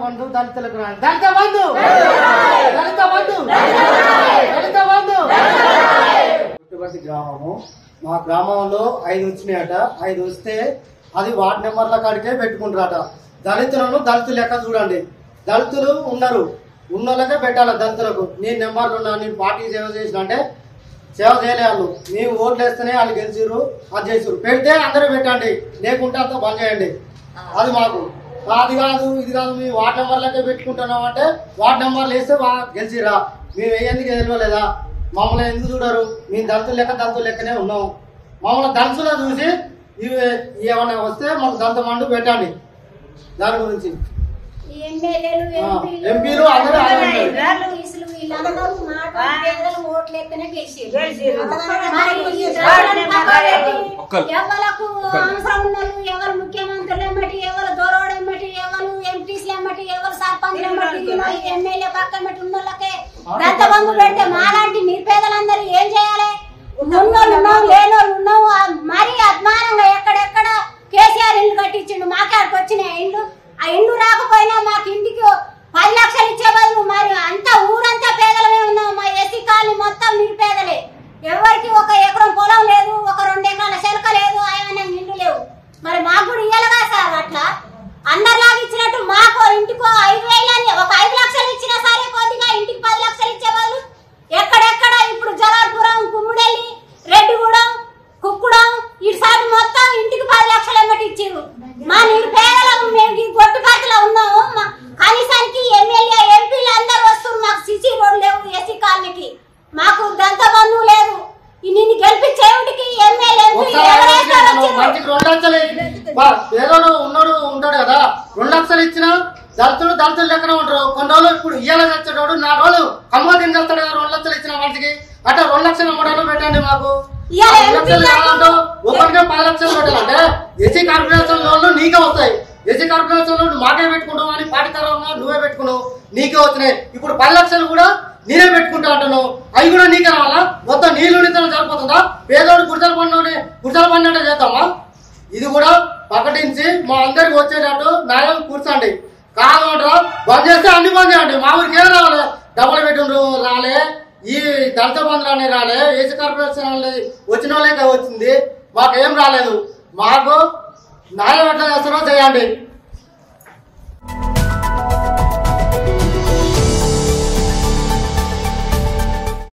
బంధు దళితులకు రాని దళిత బంధు దళిత బంధు దళిత బంధు పుట్టుబడి గ్రామము మా గ్రామంలో ఐదు వచ్చినాయట ఐదు వస్తే అది వార్డు నెంబర్ల కాడికే పెట్టుకుంటారట దళితులను దళితులు లెక్క చూడండి దళితులు ఉన్నారు ఉన్నోళ్ళకే పెట్టాలి దళితులకు నీ నెంబర్లు ఉన్నా నీ పార్టీ సేవ చేసిన అంటే సేవ చేయలే వాళ్ళు మేము ఓట్లు వేస్తేనే వాళ్ళు గెలిచిర్రు అది చేసిర్రు పెడితే అందరూ పెట్టండి లేకుంటే అంతా బంద్ చేయండి అది మాకు అది కాదు ఇది కాదు మేము వార్డు నెంబర్లకే పెట్టుకుంటున్నాం అంటే వార్డు నెంబర్లు వేస్తే వా- గెలిచిరా మేము వేయందుకు గెలవలేదా మమ్మల్ని ఎందుకు చూడరు మేము దళితులు లెక్క దళితులు లెక్కనే ఉన్నాం మమ్మల్ని దళితులు చూసి ఇవి ఏమైనా వస్తే మాకు దళిత మండు పెట్టండి దాని గురించి ఎమ్మెల్యేలు ఆ, ఎంపీలు ఎంపీలు అందరూ ఆయన ఉన్నారు. పోలీసులు వీళ్ళందరూ మాట పేదలు ఓట్లు ఎక్కనే గెలిచారు గెలిచిర్రు. మరి ఈ రాష్ట్రాన్ని పక్కనపెట్టి ఒక్కరు. ఎవలకు అవసరం ఉన్నోళ్ళు ఎవరు ముఖ్యమంత్రులు ఎమ్మటి ఎవరు దొరవడు ఎమ్మటి ఎవరు ఎంపీసీలు ఎమ్మటి ఎవరు సర్పంచ్లు ఎమ్మటి ఎమ్మెల్యే పక్కన పెట్టి ఉన్నోళ్ళకే దత్త బంధు పెడితే మాలాంటి నిరుపేదలందరూ ఏం చేయాలి ఉన్నోళ్ళు ఉన్నాం లేనోళ్ళు ఉన్నాం ఆ మరీ అభిమానంగా ఎక్కడెక్కడ కేసీఆర్ ఇల్లు కట్టించిండు మాకాడికి వచ్చిన ఇండ్లు ఆ ఇండ్లు రాకపోయినా మాకు ఇంటికి పది లక్షలు ఇచ్చే బదులు మరి అంతా ఊరంతా పేదలమే ఉన్నాం మా ఎస్సీ కాలనీ మొత్తం నిరుపేదలే ఎవరికి ఒక ఎకరం పొలం లేదు ఒక రెండు ఎకరాల చెలక లేదు ఆయన ఇల్లు లేవు మరి మాకు కూడా ఇయ్యాలిగా సార్ అట్లా అందరిలాగా ఇచ్చినట్టు మాకు ఇంటికో ఐదు వేలని ఒక ఐదు లక్షలు ఇచ్చినా సరే కొద్దిగా ఇంటికి పది లక్షలు ఇచ్చే బదులు ఎక్కడెక్కడ ఇప్పుడు జలాల్పురం కుమ్మిడెల్లి రెడ్డిగూడెం కుక్కుడం ఇటు సైడ్ మొత్తం ఇంటికి పది లక్షలు ఎమ్మటి ఇచ్చిర్రు మా నిరుపేదలం మేము ఈ గొట్టు పార్టీలో ఉన్నాము మా- కనీసానికి ఎమ్మెల్యే ఎంపీలు అందరూ వస్తారు మాకు సిసి రోడ్ లేవు ఎస్సీ కాలనీకి మాకు దంత బంధువు లేదు ఈ నిన్ను గెలిపించేవుడికి ఎమ్మెల్యే ఎంపీలు ఒకసారి ఎవరైతే ఆలోచించండి, వచ్చిర్రు. మంచికి రెండు లక్షలు ఇ- బా, పేదోడు ఉన్నాడు ఉంటాడు కదా రెండు లక్షలు ఇచ్చినా దళితులు దళితులు లెక్కన ఉంటారు కొన్ని రోజులు ఇప్పుడు ఇయ్యాల చచ్చేటోడు నా రోజులు కమ్మ తినగలుగుతాడు కదా రెండు లక్షలు ఇచ్చిన మనిషికి అంటే రెండు లక్షలు మూడు పెట్టండి మాకు ఇయ్యాల రెండు లక్షలు ఎంపీలకు కావాలంటూ ఒకరికే పది లక్షలు పెట్టాలంటే ఎస్సీ కార్పొరేషన్ లోన్లు నీకే వస్తాయి ఎస్సీ కార్పొరేషన్ లోన్లు మాకే పెట్టుకుంటావు అని పాటితరంగా నువ్వే పెట్టుకున్నావు నీకే వచ్చినాయి ఇప్పుడు పది లక్షలు కూడా నేనే పెట్టుకుంటా అంటున్నావు అవి కూడా నీకే రావాలా మొత్తం నీళ్లు నితనం సరిపోతుందా పేదోడు గుడిసెల పన్ను గుడిసెల పన్ను అంటే చేద్దామా ఇది కూడా ప్రకటించి మా అందరికి వచ్చేటట్టు న్యాయం కూర్చోండి కాదంటారా బంద్ చేస్తే అన్ని బంద్ చేయండి మా ఊరికి ఏం రావాలి డబ్బులు పెట్టుండ్రు రాలే ఈ దళిత బంధు రాని రాలే ఏసీ కార్పొరేషన్ రాలే. వచ్చిన వాళ్ళే వచ్చింది మాకు ఏం రాలేదు మాకు న్యాయం ఎట్లా చేస్తారో చేయండి